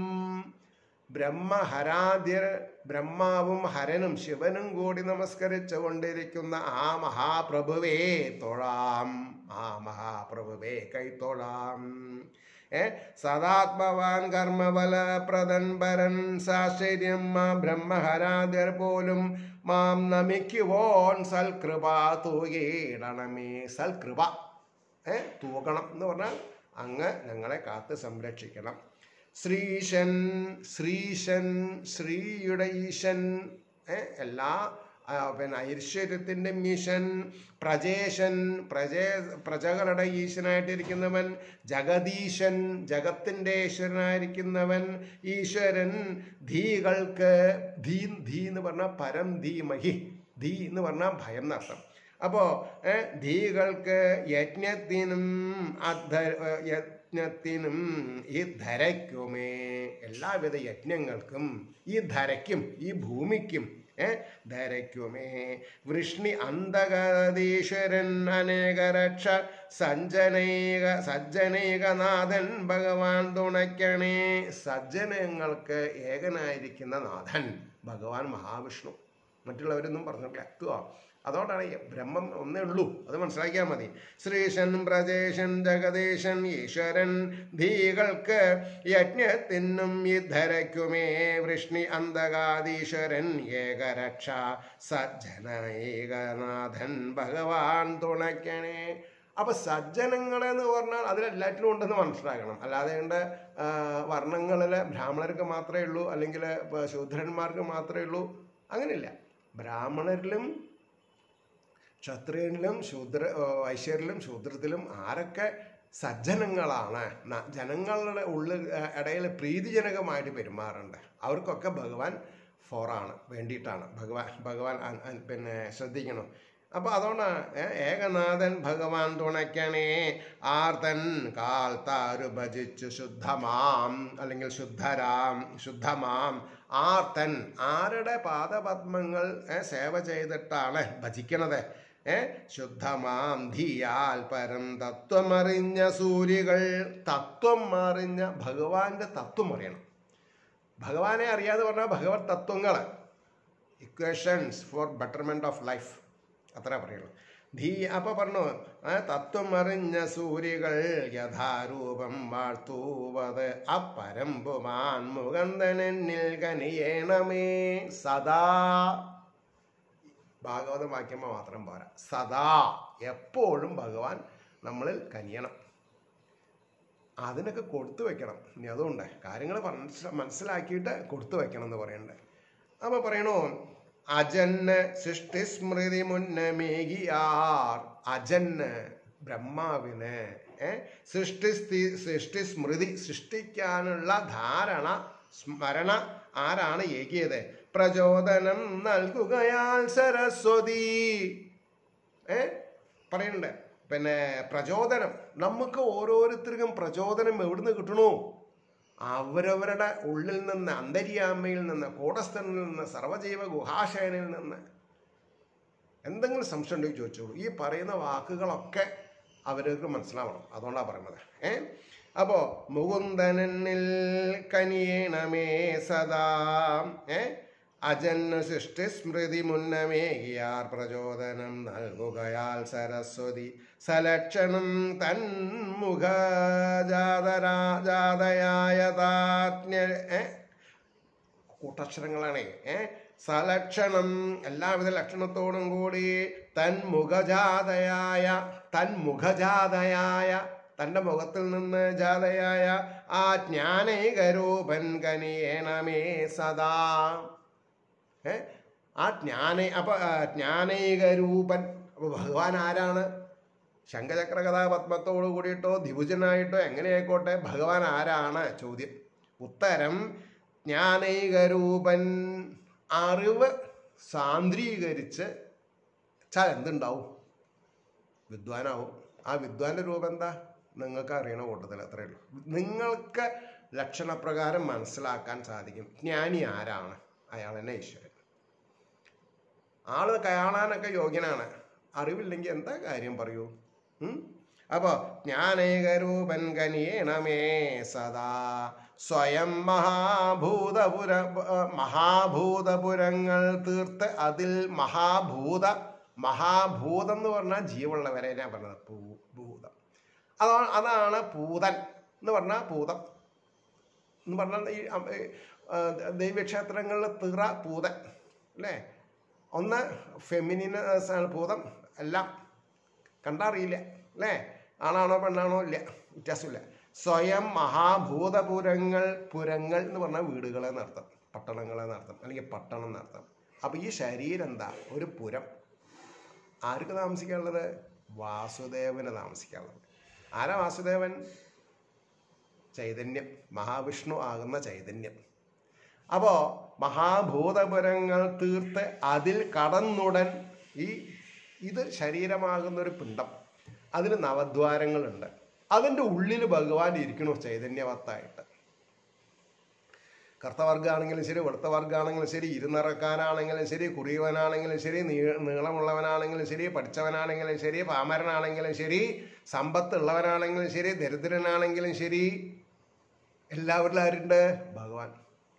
Speaker 1: ബ്രഹ്മഹരാദ്യർ ബ്രഹ്മാവും ഹരനും ശിവനും കൂടി നമസ്കരിച്ചു കൊണ്ടിരിക്കുന്ന ആ മഹാപ്രഭുവേ തൊഴാം ആ മഹാപ്രഭുവേ കൈത്തൊഴാം ഏ സദാത്മവാൻ കർമ്മബലപ്രദൻ പരൻ സാശ്ചര്യം മാ ബ്രഹ്മഹരാദ്യർ പോലും മാം നമിക്കുവോൻ സൽകൃപ തൂകിയിടണമേ സൽകൃപ ഏ തൂക്കണം എന്ന് പറഞ്ഞാൽ അങ്ങ് ഞങ്ങളെ കാത്ത് സംരക്ഷിക്കണം ശ്രീശൻ ശ്രീശൻ ശ്രീയുടെ ഈശൻ ഏ, എല്ലാ ആ, പിന്നെ ഐശ്വര്യത്തിൻ്റെ മിഷൻ പ്രജേശൻ പ്രജേ പ്രജകളുടെ ഈശ്വരനായിട്ടിരിക്കുന്നവൻ ജഗദീശൻ ജഗത്തിൻ്റെ ഈശ്വരനായിരിക്കുന്നവൻ ഈശ്വരൻ ധീകൾക്ക് ധീ ധീ എന്ന് പറഞ്ഞാൽ പരം ധീമഹി ധീ എന്ന് പറഞ്ഞാൽ ഭയം എന്നർത്ഥം അപ്പോ ഏ, ധീകൾക്ക് യജ്ഞത്തിനും അധ യ- യജ്ഞത്തിനും ഈ ധരയ്ക്കുമേ എല്ലാവിധ യജ്ഞങ്ങൾക്കും ഈ ധരയ്ക്കും ഈ ഭൂമിക്കും ഏ ധരയ്ക്കുമേ വൃഷ്ണി അന്തകതീശ്വരൻ അനേക രക്ഷ സജ്ജനൈക സജ്ജനൈകനാഥൻ ഭഗവാൻ തുണയ്ക്കണേ സജ്ജനങ്ങൾക്ക് ഏകനായിരിക്കുന്ന നാഥൻ ഭഗവാൻ മഹാവിഷ്ണു മറ്റുള്ളവരൊന്നും പറഞ്ഞിട്ടില്ല എത്തുക അതുകൊണ്ടാണ് ഈ ബ്രഹ്മം ഒന്നേ ഉള്ളൂ അത് മനസ്സിലാക്കിയാൽ മതി ശ്രീശൻ പ്രജേശൻ ജഗദീശൻ ഈശ്വരൻ ധീകൾക്ക് യജ്ഞത്തിനും ധരയ്ക്കുമേ വൃഷ്ണി അന്തകാധീശ്വരൻ ഏകരക്ഷ സജ്ജന ഏകനാഥൻ ഭഗവാൻ തുണയ്ക്കണേ അപ്പൊ സജ്ജനങ്ങളെന്ന് പറഞ്ഞാൽ അതിലെല്ലാറ്റിലും ഉണ്ടെന്ന് മനസ്സിലാക്കണം അല്ലാതെ കൊണ്ട് വർണ്ണങ്ങളിലെ ബ്രാഹ്മണർക്ക് മാത്രമേ ഉള്ളൂ അല്ലെങ്കിൽ ശൂദ്രന്മാർക്ക് മാത്രമേ ഉള്ളൂ അങ്ങനെയില്ല ബ്രാഹ്മണരിലും ക്ഷത്രിയനിലും ശൂദ്ര വൈശ്യരിലും ശൂദ്രത്തിലും ആരൊക്കെ സജ്ജനങ്ങളാണ് ന- ജനങ്ങളുടെ ഉള്ളിൽ ഏഹ്, ഇടയിൽ പ്രീതിജനകമായിട്ട് പെരുമാറുണ്ട് അവർക്കൊക്കെ ഭഗവാൻ ഫോറാണ് വേണ്ടിയിട്ടാണ് ഭഗവാൻ ഭഗവാൻ അ- അ- പിന്നെ ശ്രദ്ധിക്കണം അപ്പൊ അതുകൊണ്ടാണ് ഏ, ഏകനാഥൻ ഭഗവാൻ തുണയ്ക്കണേ ആർത്തൻ കാൽത്താരു ഭജിച്ചു ശുദ്ധമാം അല്ലെങ്കിൽ ശുദ്ധരാം ശുദ്ധമാം ആർത്തൻ ആരുടെ പാദപത്മങ്ങൾ ഏ, സേവ ചെയ്തിട്ടാണ് ഭജിക്കണത് ഏ ശുദ്ധമാം ധീയാൽ പരം തത്വമറിഞ്ഞ സൂര്യകൾ തത്വം അറിഞ്ഞ ഭഗവാന്റെ തത്വം അറിയണം ഭഗവാനെ അറിയാതെ പറഞ്ഞാൽ ഭഗവത് തത്വങ്ങൾ equations for betterment of life അത്ര പറയുള്ളൂ ധീ അപ്പൊ പറഞ്ഞു ആ തത്വം അറിഞ്ഞ സൂര്യകൾ യഥാരൂപം വാഴ്ത്തൂവത് അപ്പരമ്പുമാൻ മുകന്ദനെന്നിൽ കനിയേണമേ സദാ ഭാഗവതം വാക്യമ്മ മാത്രം പോരാ സദാ എപ്പോഴും ഭഗവാൻ നമ്മളിൽ കനിയണം അതിനൊക്കെ കൊടുത്തു വെക്കണം ഇനി അതുകൊണ്ട് കാര്യങ്ങൾ മനസ്സിലാക്കിയിട്ട് കൊടുത്തു വെക്കണം എന്ന് പറയണ്ടേ അപ്പൊ പറയണു അജന് സൃഷ്ടിസ്മൃതി മുന്നമേകിയാർ അജന് ബ്രഹ്മാവിന് ഏ സൃഷ്ടി സൃഷ്ടി സ്മൃതി സൃഷ്ടിക്കാനുള്ള ധാരണ സ്മരണ ആരാണ് ഏകിയത് പ്രചോദനം നൽകുകയാൽ സരസ്വതി ഏ പറയുന്നുണ്ട് പിന്നെ പ്രചോദനം നമുക്ക് ഓരോരുത്തർക്കും പ്രചോദനം എവിടുന്ന് കിട്ടണു അവരവരുടെ ഉള്ളിൽ നിന്ന് അന്തര്യാമയിൽ നിന്ന് കൂടസ്ഥനിൽ നിന്ന് സർവജീവ ഗുഹാശയനിൽ നിന്ന് എന്തെങ്കിലും സംശയം ഉണ്ടെങ്കിൽ ചോദിച്ചോളൂ ഈ പറയുന്ന വാക്കുകളൊക്കെ അവർക്ക് മനസ്സിലാവണം അതുകൊണ്ടാണ് പറയുന്നത് ഏ അപ്പോ മുകുന്ദനിൽ കനിയേണമേ സദാ ഏ അജന്ന സൃഷ്ടി സ്മൃതി മുന്നമേകിയാർ പ്രചോദനം നൽകുകയാൽ സരസ്വതി സലക്ഷണം തന്മുഖ ജാതരാ ജാതയായ താജ്ഞ ഏ കൂട്ടക്ഷരങ്ങളാണ് ഏ സലക്ഷണം എല്ലാവിധ ലക്ഷണത്തോടും കൂടി തന്മുഖജാതയായ തന്മുഖജാതയായ തൻ്റെ മുഖത്തിൽ നിന്ന് ജാതയായ ആ ജ്ഞാനൈകരൂപൻ കനിയേണമേ സദാ ഏ ആ ജ്ഞാന അപ്പൊ ആ, ജ്ഞാനൈകരൂപൻ അപ്പൊ ഭഗവാൻ ആരാണ് ശംഖചക്ര കഥാപത്മത്തോടു കൂടിയിട്ടോ ദ്വിഭുജനായിട്ടോ എങ്ങനെയായിക്കോട്ടെ ഭഗവാൻ ആരാണ് ചോദ്യം ഉത്തരം ജ്ഞാനൈകരൂപൻ അറിവ് സാന്ദ്രീകരിച്ച് വെച്ചാൽ എന്തുണ്ടാവും വിദ്വാനാവും ആ വിദ്വാന്റെ രൂപം എന്താ നിങ്ങൾക്ക് അറിയണ കൂട്ടത്തിൽ അത്രയേ ഉള്ളൂ നിങ്ങൾക്ക് ലക്ഷണപ്രകാരം മനസ്സിലാക്കാൻ സാധിക്കും ജ്ഞാനി ആരാണ് അയാൾ തന്നെ ഈശ്വരൻ ആള് കാണാനൊക്കെ യോഗ്യനാണ് അറിവില്ലെങ്കിൽ എന്താ കാര്യം പറയൂ ഉം? അപ്പോ ജ്ഞാനേകരൂപൻ കനിയേണമേ സദാ സ്വയം മഹാഭൂതപുര മഹാഭൂതപുരങ്ങൾ തീർത്ത് അതിൽ മഹാഭൂത മഹാഭൂതം എന്ന് പറഞ്ഞാൽ ജീവുള്ളവരെ ഞാൻ പറഞ്ഞത് ഭൂ ഭൂതം അതാണ് അതാണ് പൂതൻ എന്ന് പറഞ്ഞാൽ ഭൂതം എന്ന് പറഞ്ഞാൽ ഈ അം- ഈ, ആ, ദൈവക്ഷേത്രങ്ങളിൽ തീറ പൂതൻ അല്ലേ ഒന്ന് ഫെമിനിന് ഭൂതം എല്ലാം കണ്ടറിയില്ല അല്ലേ ആണാണോ പെണ്ണാണോ ഇല്ല വ്യത്യാസമില്ല സ്വയം മഹാഭൂതപുരങ്ങൾ പുരങ്ങൾ എന്ന് പറഞ്ഞാൽ വീടുകളെ നടത്താം പട്ടണങ്ങളെ നടത്താം അല്ലെങ്കിൽ പട്ടണം നടത്താം അപ്പൊ ഈ ശരീരം എന്താ ഒരു പുരം ആർക്ക് താമസിക്കാനുള്ളത് വാസുദേവന് താമസിക്കാനുള്ളത് ആരാ വാസുദേവൻ ചൈതന്യം മഹാവിഷ്ണു ആകുന്ന ചൈതന്യം അപ്പോ മഹാഭൂതപുരങ്ങൾ തീർത്ത് അതിൽ കടന്നുടൻ ഈ ഇത് ശരീരമാകുന്ന ഒരു പിണ്ഡം അതിന് നവദ്വാരങ്ങളുണ്ട് അതിൻ്റെ ഉള്ളിൽ ഭഗവാൻ ഇരിക്കണു ചൈതന്യവത്തായിട്ട് കറുത്തവർഗ്ഗാണെങ്കിലും ശരി വെളുത്ത വർഗ്ഗാണെങ്കിലും ശരി ഇരുനിറക്കാനാണെങ്കിലും ശരി കുറിയവനാണെങ്കിലും ശരി നീ നീളമുള്ളവനാണെങ്കിലും ശരി പഠിച്ചവനാണെങ്കിലും ശരി പാമരനാണെങ്കിലും ശരി സമ്പത്തുള്ളവനാണെങ്കിലും ശരി ദരിദ്രനാണെങ്കിലും ശരി എല്ലാവരിലും ആരുണ്ട് ഭഗവാൻ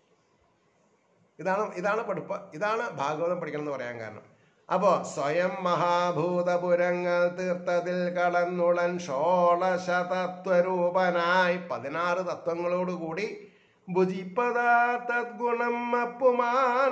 Speaker 1: ഇതാണ് ഇതാണ് പഠിപ്പ് ഇതാണ് ഭാഗവതം പഠിക്കണം എന്ന് പറയാൻ കാരണം അപ്പോ സ്വയം മഹാഭൂതപുരങ്ങൾ തീർത്തതിൽ കടന്നുളൻ ഷോളശതത്വരൂപനായി പതിനാറ് തത്വങ്ങളോടുകൂടി ഭുജിപ്പതാ തദ്ഗുണം അപ്പുമാൻ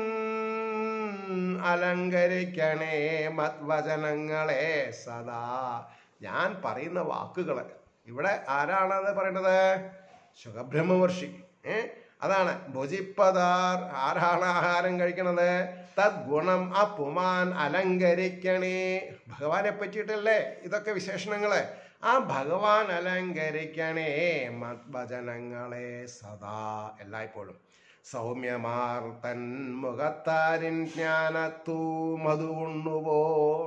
Speaker 1: അലങ്കരിക്കണേ മത്വചനങ്ങളെ സദാ ഞാൻ പറയുന്ന വാക്കുകള് ഇവിടെ ആരാണത് പറയണത് സുഖബ്രഹ്മവർഷി ഏ അതാണ് ഭുജിപ്പതാർ ആരാണ് ആഹാരം കഴിക്കണത് തദ്ഗുണം അപ്പുമാൻ അലങ്കരിക്കണേ ഭഗവാനെ പറ്റിയിട്ടല്ലേ ഇതൊക്കെ വിശേഷണങ്ങള് ആ ഭഗവാൻ അലങ്കരിക്കണേ മദ്വചനങ്ങളെ സദാ എല്ലായ്പ്പോഴും സൗമ്യമാർ തൻ മുഖത്താരിൻ ജ്ഞാനത്തൂ മധുവുണ്ണുവോർ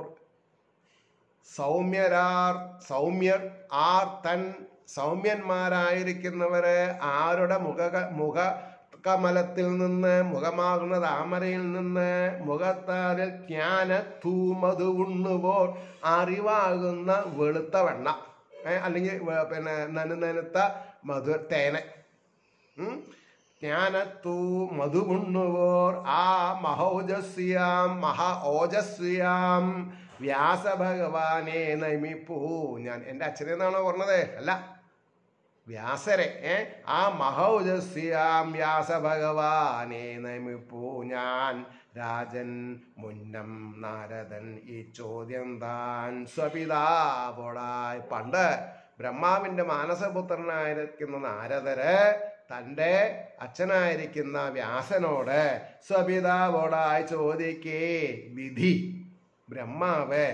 Speaker 1: സൗമ്യരാർ സൗമ്യർ ആർ തൻ സൗമ്യന്മാരായിരിക്കുന്നവര് ആരുടെ മുഖ മുഖ കമലത്തിൽ നിന്ന് മുഖമാകുന്ന താമരയിൽ നിന്ന് മുഖത്താരിൽ ജ്ഞാന തൂമതു ഉണ്ണുവോർ അറിവാകുന്ന വെളുത്ത വെണ്ണ ഏ, അല്ലെങ്കിൽ വെ- പിന്നെ നനുനനുത്ത മധു തേന ഉം? ജ്ഞാനത്തൂ മധുമുണ്ണുവോർ ആ മഹോജസ്യാം മഹാ ഓജസ്യാം വ്യാസഭഗവാനെ നമിപ്പൂ ഞാൻ എൻ്റെ അച്ഛനെന്നാണോ പറഞ്ഞത് അല്ല വ്യാസരെ ഏ ആ മഹോജസ്യാം വ്യാസഭഗവാനെ നമിപ്പൂ ഞാൻ രാജൻ മുന്നം നാരദൻ ഈ ചോദ്യം താൻ സ്വപിതാവോടായി പണ്ട് ബ്രഹ്മാവിന്റെ മാനസപുത്രനായിരിക്കുന്ന നാരദര് തൻ്റെ അച്ഛനായിരിക്കുന്ന വ്യാസനോട് സ്വപിതാവോടായി ചോദിക്കേ വിധി ബ്രഹ്മാവ്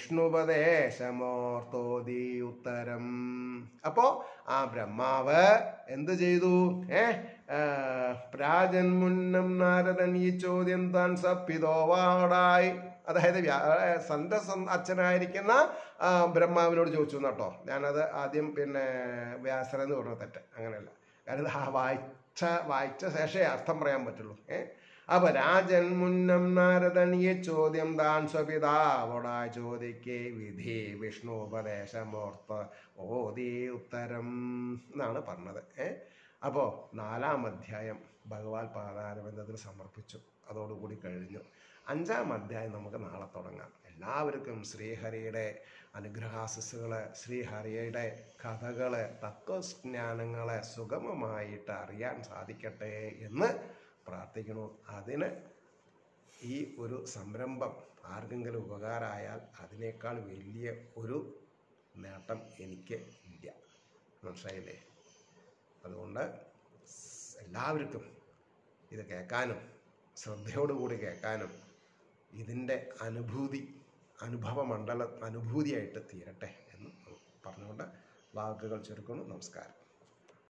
Speaker 1: വിഷ്ണുപദേശമോർത്തോതി ഉത്തരം അപ്പോ ആ ബ്രഹ്മാവ് എന്ത് ചെയ്തു ഏ ആ, പ്രാജൻ മുന്നം നാരദൻ ഈ ചോദ്യം താൻ സപ്പിതോവാടായി അതായത് വ്യാ- ആ, സന്റെ സ്വ- അച്ഛനായിരിക്കുന്ന ആ, ബ്രഹ്മാവിനോട് ചോദിച്ചു കേട്ടോ ഞാനത് ആദ്യം പിന്നെ വ്യാസൻ എന്ന് പറഞ്ഞ തെറ്റ് അങ്ങനെയല്ല കാരണം ഇത് ആ വായിച്ച വായിച്ച ശേഷമേ അർത്ഥം പറയാൻ പറ്റുള്ളൂ ഏ അപ്പൊ രാജൻ മുന്നം നാരദൻ ഈ ചോദ്യം താൻ സ്വപിതാവോടാ ചോദിക്കേ വിധി വിഷ്ണു ഉപദേശമോർത്ത് ഓതി ഉത്തരം എന്നാണ് പറഞ്ഞത് ഏ അപ്പോൾ നാലാം അധ്യായം ഭഗവാൻ പാതാരബന്ധത്തിൽ സമർപ്പിച്ചു അതോടുകൂടി കഴിഞ്ഞു അഞ്ചാം അധ്യായം നമുക്ക് നാളെ തുടങ്ങാം എല്ലാവർക്കും ശ്രീഹരിയുടെ അനുഗ്രഹാശിസുകള് ശ്രീഹരിയുടെ കഥകള് തത്വജ്ഞാനങ്ങളെ സുഗമമായിട്ട് അറിയാൻ സാധിക്കട്ടെ എന്ന് പ്രാർത്ഥിക്കുന്നു അതിന് ഈ ഒരു സംരംഭം ആർക്കെങ്കിലും ഉപകാരമായാൽ അതിനേക്കാൾ വലിയ ഒരു നേട്ടം എനിക്ക് ഇല്ല മനസ്സിലായില്ലേ അതുകൊണ്ട് സ് എല്ലാവർക്കും ഇത് കേൾക്കാനും ശ്രദ്ധയോടുകൂടി കേൾക്കാനും ഇതിൻ്റെ അനുഭൂതി അനുഭവ മണ്ഡല അനുഭൂതിയായിട്ട് തീരട്ടെ എന്ന് പറഞ്ഞുകൊണ്ട് വാക്കുകൾ ചുരുക്കുന്നു നമസ്കാരം